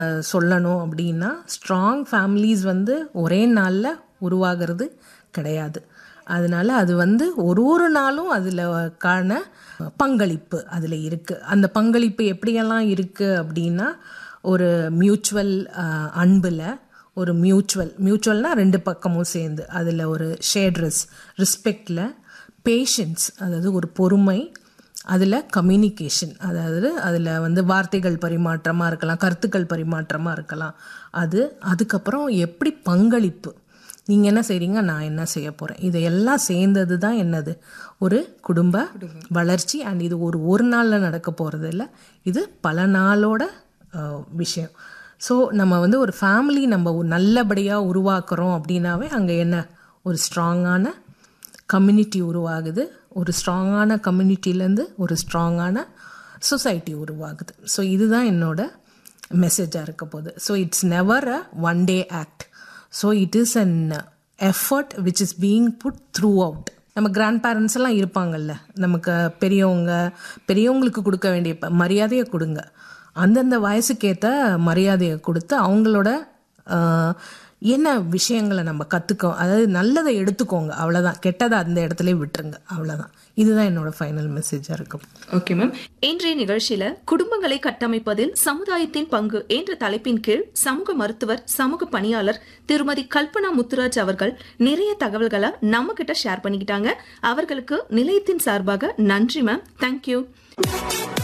அஹ், சொல்லணும் அப்படின்னா strong families வந்து ஒரே நாளில் உருவாகிறது கிடையாது அதனால அது வந்து ஒரு ஒரு நாளும் அதில் காண பங்களிப்பு அதில் இருக்குது அந்த பங்களிப்பு எப்படியெல்லாம் இருக்குது அப்படின்னா ஒரு மியூச்சுவல் அன்பில் ஒரு மியூச்சுவல் மியூச்சுவல்னால் ரெண்டு பக்கமும் சேர்ந்து அதில் ஒரு ஷேட் ரெஸ் ரெஸ்பெக்டில் பேஷன்ஸ் அதாவது ஒரு பொறுமை அதில் கம்யூனிகேஷன் அதாவது அதில் வந்து வார்த்தைகள் பரிமாற்றமாக இருக்கலாம் கருத்துக்கள் பரிமாற்றமாக இருக்கலாம் அது அதுக்கப்புறம் எப்படி பங்களிப்பு நீங்கள் என்ன செய்கிறீங்க நான் என்ன செய்ய போகிறேன் இதையெல்லாம் சேர்ந்தது தான் என்னது ஒரு குடும்ப வளர்ச்சி அண்ட் இது ஒரு ஒரு நாளில் நடக்க போகிறது இல்லை இது பல நாளோட அஹ், விஷயம் ஸோ நம்ம வந்து ஒரு ஃபேமிலி நம்ம நல்லபடியாக உருவாக்குறோம் அப்படின்னாவே அங்கே என்ன ஒரு ஸ்ட்ராங்கான கம்யூனிட்டி உருவாகுது ஒரு ஸ்ட்ராங்கான கம்யூனிட்டிலேருந்து ஒரு ஸ்ட்ராங்கான சொசைட்டி உருவாகுது ஸோ இதுதான் என்னோட மெசேஜாக இருக்க போகுது so it's never a one day act so it is an effort which is being put throughout நம்ம கிராண்ட் பேரண்ட்ஸ் எல்லாம் இருப்பாங்கல்ல நமக்கு பெரியவங்க பெரியவங்களுக்கு கொடுக்க வேண்டிய ப- மரியாதையை கொடுங்க அந்தந்த வயசுக்கேற்ற மரியாதையை கொடுத்து அவங்களோட ஆஹ், என்ன விஷயங்களை நம்ம கற்றுக்கோ அதாவது நல்லதை எடுத்துக்கோங்க அவ்வளோதான் கெட்டதை அந்த இடத்துல விட்டுருங்க அவ்வளோதான் இதுதான் என்னோட ஃபைனல் மெசேஜாக இருக்கும் ஓகே மேம் இன்றைய நிகழ்ச்சியில குடும்பங்களை கட்டமைப்பதில் சமுதாயத்தின் பங்கு என்ற தலைப்பின் கீழ் சமூக மருத்துவர் சமூக பணியாளர் திருமதி கல்பனா முத்துராஜ் அவர்கள் நிறைய தகவல்களை நம்ம கிட்ட ஷேர் பண்ணிக்கிட்டாங்க அவர்களுக்கு நிலையத்தின் சார்பாக நன்றி மேம் தேங்க்யூ